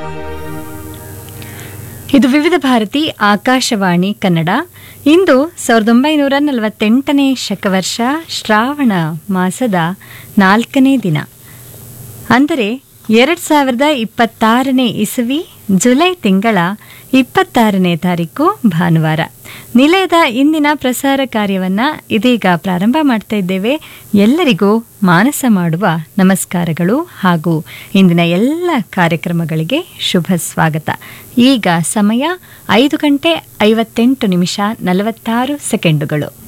ಇದು ವಿವಿಧ ಭಾರತಿ ಆಕಾಶವಾಣಿ ಕನ್ನಡ ಇಂದು ಸಾವಿರದ ಒಂಬೈನೂರ ನಲವತ್ತೆಂಟನೇ ಶಕವರ್ಷ ಶ್ರಾವಣ ಮಾಸದ ನಾಲ್ಕನೇ ದಿನ ಅಂದರೆ ಎರಡು ಸಾವಿರದ ಇಪ್ಪತ್ತಾರನೇ ಇಸವಿ ಜುಲೈ ತಿಂಗಳ ಇಪ್ಪತ್ತಾರನೇ ತಾರೀಕು ಭಾನುವಾರ ನಿಲಯದ ಇಂದಿನ ಪ್ರಸಾರ ಕಾರ್ಯವನ್ನು ಇದೀಗ ಪ್ರಾರಂಭ ಮಾಡ್ತಾ ಇದ್ದೇವೆ ಎಲ್ಲರಿಗೂ ಮಾನಸ ಮಾಡುವ ನಮಸ್ಕಾರಗಳು ಹಾಗೂ ಇಂದಿನ ಎಲ್ಲ ಕಾರ್ಯಕ್ರಮಗಳಿಗೆ ಶುಭ ಸ್ವಾಗತ ಈಗ ಸಮಯ ಐದು ಗಂಟೆ ಐವತ್ತೆಂಟು ನಿಮಿಷ ನಲವತ್ತಾರು ಸೆಕೆಂಡುಗಳು